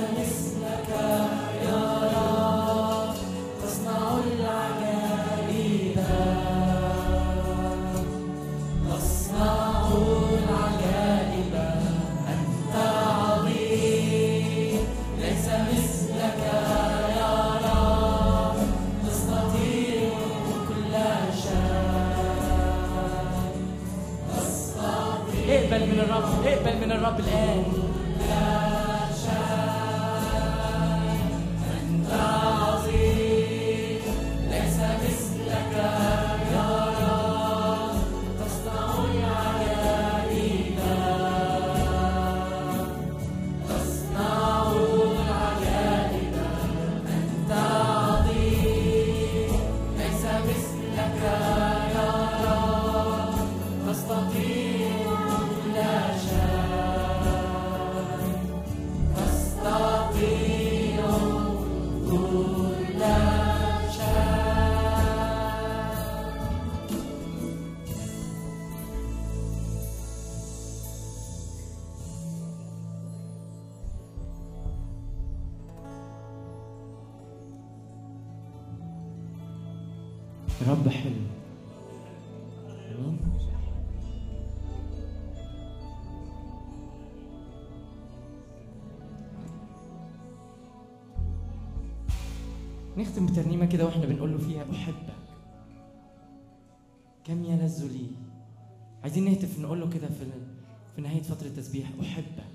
نختم بترنيمه كده واحنا بنقول له فيها احبك كم يلذ لي عايزين نهتف نقول له كده في في نهايه فتره التسبيح احبك